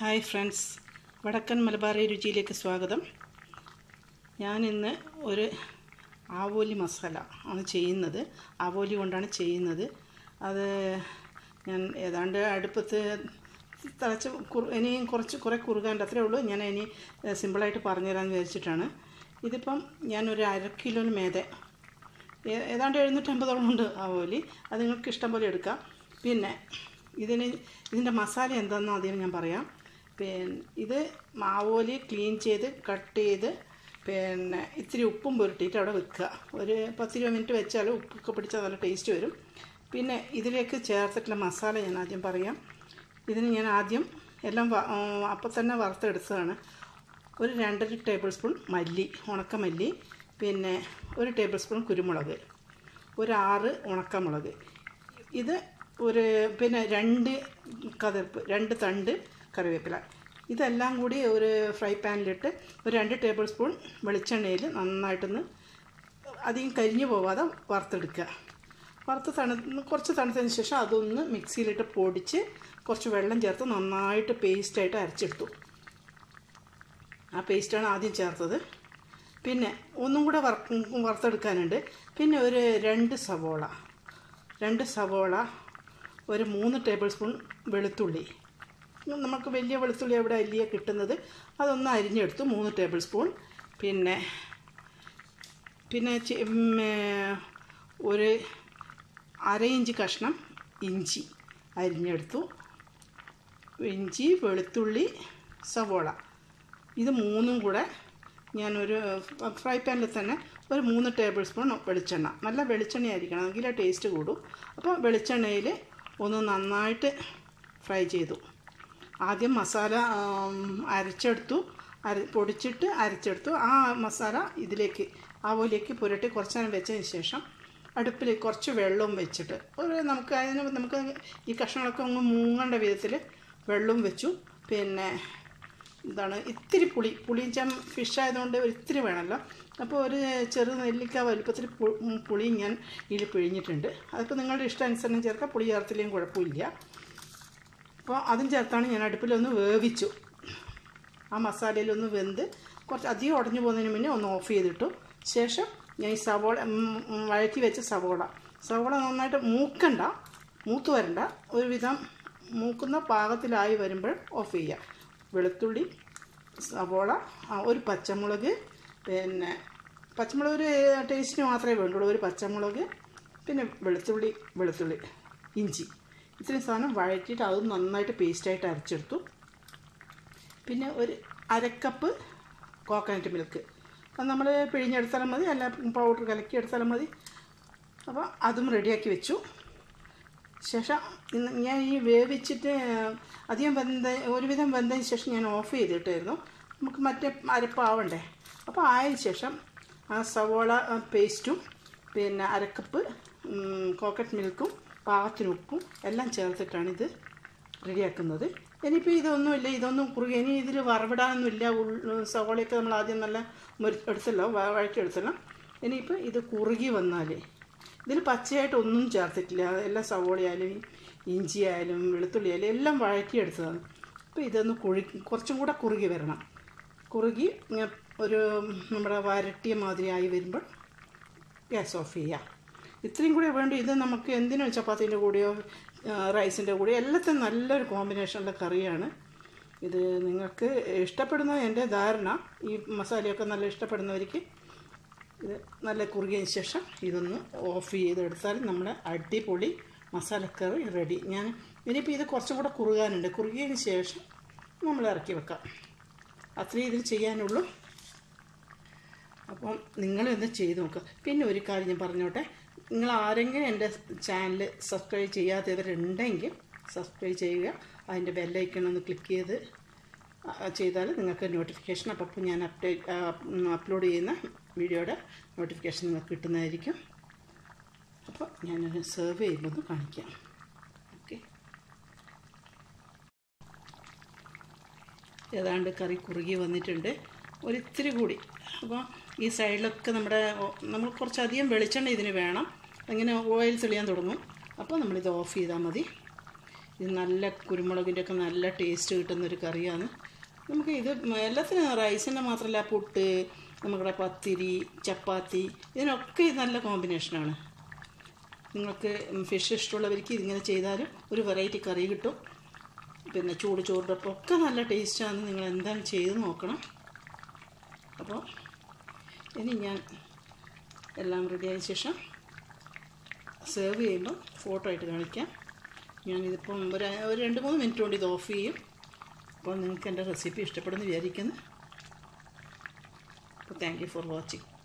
hi friends വടക്കൻ മലബാറി രുചിയിലേക്ക് സ്വാഗതം ഞാൻ ഇന്ന് ഒരു ആവോലി മസാല ആണ് ചെയ്യുന്നത് ആവോലി കൊണ്ടാണ് ചെയ്യുന്നത് അത് ഞാൻ ഏതാണ്ട് അടുപ്പത്ത് തിളച്ച് കുറു ഇനിയും കുറച്ച് കുറേ കുറുകാണ്ട് അത്രേ ഉള്ളൂ ഞാൻ ഇനി ഏഹ്, സിമ്പിളായിട്ട് പറഞ്ഞുതരാമെന്ന് വിചാരിച്ചിട്ടാണ് ഇതിപ്പം ഞാനൊരു അര കിലോന് മേതെ ഏ- ഏതാണ്ട് എഴുന്നൂറ്റമ്പതോളം ഉണ്ട് ആവോലി അത് നിങ്ങൾക്ക് ഇഷ്ടം പോലെ എടുക്കാം പിന്നെ ഇതിന് ഇതിൻ്റെ മസാല എന്താണെന്ന് ആദ്യം ഞാൻ പറയാം പിന്നെ ഇത് മാവോലി ക്ലീൻ ചെയ്ത് കട്ട് ചെയ്ത് പിന്നെ ഇത്തിരി ഉപ്പും പുരട്ടിയിട്ട് അവിടെ വെക്കുക ഒരു പത്തിരുപത് മിനിറ്റ് വെച്ചാൽ ഉപ്പൊക്കെ പിടിച്ചാൽ നല്ല ടേസ്റ്റ് വരും പിന്നെ ഇതിലേക്ക് ചേർത്തിട്ടുള്ള മസാല ഞാൻ ആദ്യം പറയാം ഇതിന് ഞാൻ ആദ്യം എല്ലാം വ- ആ, അപ്പം തന്നെ വറുത്തെടുത്തതാണ് ഒരു രണ്ടര ടേബിൾ സ്പൂൺ മല്ലി ഉണക്കമല്ലി പിന്നെ ഒരു ടേബിൾ സ്പൂൺ കുരുമുളക് ഒരു ആറ് ഉണക്കമുളക് ഇത് ഒരു പിന്നെ രണ്ട് കതിർപ്പ് രണ്ട് തണ്ട് കറിവേപ്പില ഇതെല്ലാം കൂടി ഒരു ഫ്രൈ പാനിലിട്ട് ഒരു രണ്ട് ടേബിൾ സ്പൂൺ വെളിച്ചെണ്ണയിൽ നന്നായിട്ടൊന്ന് അധികം കരിഞ്ഞു പോവാതെ വറുത്തെടുക്കുക വറുത്ത് തണു കുറച്ച് തണുത്തതിന് ശേഷം അതൊന്ന് മിക്സിയിലിട്ട് പൊടിച്ച് കുറച്ച് വെള്ളം ചേർത്ത് നന്നായിട്ട് പേസ്റ്റായിട്ട് അരച്ചെടുത്തു ആ പേസ്റ്റാണ് ആദ്യം ചേർത്തത് പിന്നെ ഒന്നും കൂടെ വറുക്ക് വറുത്തെടുക്കാനുണ്ട് പിന്നെ ഒരു രണ്ട് സവോള രണ്ട് സവോള ഒരു മൂന്ന് ടേബിൾ സ്പൂൺ വെളുത്തുള്ളി നമുക്ക് വലിയ വെളുത്തുള്ളി എവിടെ അല്ലിയ കിട്ടുന്നത് അതൊന്ന് അരിഞ്ഞെടുത്തു മൂന്ന് ടേബിൾ സ്പൂൺ പിന്നെ പിന്നെ ചി- ഉം, ഏ, ഒരു അര ഇഞ്ച് കഷ്ണം ഇഞ്ചി അരിഞ്ഞെടുത്തു ഇഞ്ചി വെളുത്തുള്ളി സവോള ഇത് മൂന്നും കൂടെ ഞാനൊരു ഫ്രൈ പാനിൽ തന്നെ ഒരു മൂന്ന് ടേബിൾ സ്പൂൺ വെളിച്ചെണ്ണ നല്ല വെളിച്ചെണ്ണ ആയിരിക്കണം എങ്കിലേ ടേസ്റ്റ് കൂടും അപ്പോൾ വെളിച്ചെണ്ണയിൽ ഒന്ന് നന്നായിട്ട് ഫ്രൈ ചെയ്തു ആദ്യം മസാല ആം, അരച്ചെടുത്തു അര പൊടിച്ചിട്ട് അരച്ചെടുത്തു ആ മസാല ഇതിലേക്ക് ആവോലേക്ക് പുരട്ടി കുറച്ച് നേരം വെച്ചതിന് ശേഷം അടുപ്പിൽ കുറച്ച് വെള്ളവും വെച്ചിട്ട് ഒരു നമുക്ക് അതിന് നമുക്ക് ഈ കഷ്ണങ്ങളൊക്കെ ഒന്ന് മൂങ്ങേണ്ട വിധത്തിൽ വെള്ളവും വെച്ചു പിന്നെ എന്താണ് ഇത്തിരി പുളി പുളിഞ്ചം ഫിഷ് ആയതുകൊണ്ട് ഒരു ഇത്തിരി വേണമല്ലോ അപ്പോൾ ഒരു ചെറു നെല്ലിക്ക വലുപ്പത്തിൽ പു- ഉം, പുളി ഞാൻ ഇതിൽ പിഴിഞ്ഞിട്ടുണ്ട് അതിപ്പോൾ നിങ്ങളുടെ ഇഷ്ടാനുസരണം ചേർക്കാം പുളി ചേർത്തില്ലെങ്കിൽ കുഴപ്പമില്ല അപ്പോൾ അതും ചേർത്താണ് ഞാൻ അടുപ്പിലൊന്ന് വേവിച്ചു ആ മസാലയിലൊന്ന് വെന്ത് കുറച്ച് അധികം ഉടഞ്ഞു പോകുന്നതിന് മുന്നേ ഒന്ന് ഓഫ് ചെയ്തിട്ടു ശേഷം ഞാൻ ഈ സവോള ഉം, ഉം, വഴറ്റി വെച്ച സവോള സവോള നന്നായിട്ട് മൂക്കണ്ട മൂത്ത് വരണ്ട ഒരുവിധം മൂക്കുന്ന പാകത്തിലായി വരുമ്പോൾ ഓഫ് ചെയ്യുക വെളുത്തുള്ളി സവോള ആ, ഒരു പച്ചമുളക് പിന്നെ പച്ചമുളക് ഒരു ടേസ്റ്റിന് മാത്രമേ വേണ്ടുള്ളൂ ഒരു പച്ചമുളക് പിന്നെ വെളുത്തുള്ളി വെളുത്തുള്ളി ഇഞ്ചി ഇത്രയും സാധനം വഴറ്റിയിട്ട് അത് നന്നായിട്ട് പേസ്റ്റായിട്ട് അരച്ചെടുത്തു പിന്നെ ഒരു അരക്കപ്പ് കോക്കനട്ട് മിൽക്ക് അത് നമ്മൾ പിഴിഞ്ഞെടുത്താലും മതി അല്ല പൗഡർ കലക്കി എടുത്താലും മതി അപ്പോൾ അതും റെഡിയാക്കി വെച്ചു ശേഷം ഇന്ന് ഞാൻ ഈ വേവിച്ചിട്ട് അധികം വെന്ത ഒരുവിധം വെന്തതിന് ശേഷം ഞാൻ ഓഫ് ചെയ്തിട്ടായിരുന്നു നമുക്ക് മറ്റേ അരപ്പാവണ്ടേ അപ്പോൾ ആയതിനു ശേഷം ആ സവോള ആ, പേസ്റ്റും പിന്നെ അരക്കപ്പ് കോക്കറ്റ് മിൽക്കും പാകത്തിന് ഉപ്പും എല്ലാം ചേർത്തിട്ടാണ് ഇത് റെഡിയാക്കുന്നത് ഇനിയിപ്പോൾ ഇതൊന്നുമില്ല ഇതൊന്നും കുറുകി ഇനി ഇതിൽ വറവിടാനൊന്നുമില്ല ഉള്ളി സവോളയൊക്കെ നമ്മൾ ആദ്യം നല്ല മുരി- എടുത്തല്ലോ വ- വഴറ്റിയെടുത്തല്ലോ ഇനിയിപ്പോൾ ഇത് കുറുകി വന്നാൽ ഇതിൽ പച്ചയായിട്ട് ഒന്നും ചേർത്തിട്ടില്ല എല്ലാം സവോളയായാലും ഇഞ്ചി ആയാലും വെളുത്തുള്ളി ആയാലും എല്ലാം വഴറ്റിയെടുത്തതാണ് അപ്പോൾ ഇതൊന്ന് കുഴി കുറച്ചും കൂടെ കുറുകി വരണം കുറുകി ഇങ്ങനെ ഒരു നമ്മുടെ വരട്ടിയ മാതിരിയായി വരുമ്പോൾ ഗ്യാസ് ഓഫ് ചെയ്യാം ഇത്രയും കൂടെ വേണ്ടി ഇത് നമുക്ക് എന്തിനും ചപ്പാത്തീൻ്റെ കൂടെയോ റൈസിൻ്റെ കൂടെയോ എല്ലാത്തിനും നല്ലൊരു കോമ്പിനേഷനുള്ള കറിയാണ് ഇത് നിങ്ങൾക്ക് ഇഷ്ടപ്പെടുന്ന എൻ്റെ ധാരണ ഈ മസാലയൊക്കെ നല്ല ഇഷ്ടപ്പെടുന്നവർക്ക് ഇത് നല്ല കുറുകിയതിന് ശേഷം ഇതൊന്ന് ഓഫ് ചെയ്തെടുത്താൽ നമ്മുടെ അടിപൊളി മസാലക്കറി റെഡി ഞാൻ ഇനിയിപ്പോൾ ഇത് കുറച്ചും കൂടെ കുറുകാനുണ്ട് കുറുകിയതിന് ശേഷം നമ്മൾ ഇറക്കി വെക്കാം അത്രയും ഇതിൽ ചെയ്യാനുള്ളൂ അപ്പം നിങ്ങളൊന്ന് ചെയ്ത് നോക്കുക പിന്നെ ഒരു കാര്യം ഞാൻ പറഞ്ഞോട്ടെ നിങ്ങൾ ആരെങ്കിലും എൻ്റെ ചാനൽ സബ്സ്ക്രൈബ് ചെയ്യാത്തവരുണ്ടെങ്കിൽ സബ്സ്ക്രൈബ് ചെയ്യുക അതിൻ്റെ ബെല്ലൈക്കൺ ഒന്ന് ക്ലിക്ക് ചെയ്ത് ആ, ചെയ്താൽ നിങ്ങൾക്ക് നോട്ടിഫിക്കേഷൻ അപ്പം ഞാൻ അപ്ഡേറ്റ് അപ്ലോഡ് ചെയ്യുന്ന വീഡിയോയുടെ നോട്ടിഫിക്കേഷൻ നിങ്ങൾക്ക് കിട്ടുന്നതായിരിക്കും അപ്പോൾ ഞാനൊരു സെർവ് ചെയ്യുമ്പോൾ കാണിക്കാം ഓക്കെ ഏതാണ്ട് കറി കുറുകി വന്നിട്ടുണ്ട് ഒരിത്തിരി കൂടി അപ്പോൾ ഈ സൈഡിലൊക്കെ നമ്മുടെ ഓ- നമ്മൾ കുറച്ചധികം വെളിച്ചെണ്ണ ഇതിന് വേണം അങ്ങനെ ഓയിൽ തെളിയാൻ തുടങ്ങും അപ്പോൾ നമ്മളിത് ഓഫ് ചെയ്താൽ മതി ഇത് നല്ല കുരുമുളകിൻ്റെ ഒക്കെ നല്ല ടേസ്റ്റ് കിട്ടുന്നൊരു കറിയാണ് നമുക്ക് ഇത് എല്ലാത്തിനും റൈസിൻ്റെ മാത്രമല്ല പുട്ട് നമ്മുടെ പത്തിരി ചപ്പാത്തി ഇതിനൊക്കെ ഇത് നല്ല കോമ്പിനേഷനാണ് നിങ്ങൾക്ക് ഫിഷ് ഇഷ്ടമുള്ളവർക്ക് ഇതിങ്ങനെ ചെയ്താലും ഒരു വെറൈറ്റി കറി കിട്ടും പിന്നെ ചൂട് ചോറിൻ്റെ ഒപ്പം ഒക്കെ നല്ല ടേസ്റ്റാണ് നിങ്ങൾ എന്തായാലും ചെയ്ത് നോക്കണം അപ്പോൾ ഇനി ഞാൻ എല്ലാം റെഡിയായ ശേഷം സെർവ് ചെയ്യുമ്പോൾ ഫോട്ടോ ആയിട്ട് കാണിക്കാം ഞാനിതിപ്പം ഒരു ഒരു രണ്ട് മൂന്ന് മിനിറ്റ് കൊണ്ട് ഇത് ഓഫ് ചെയ്യും അപ്പോൾ നിങ്ങൾക്ക് എൻ്റെ റെസിപ്പി ഇഷ്ടപ്പെടുന്നു വിചാരിക്കുന്നു അപ്പോൾ താങ്ക് യു ഫോർ വാച്ചിങ്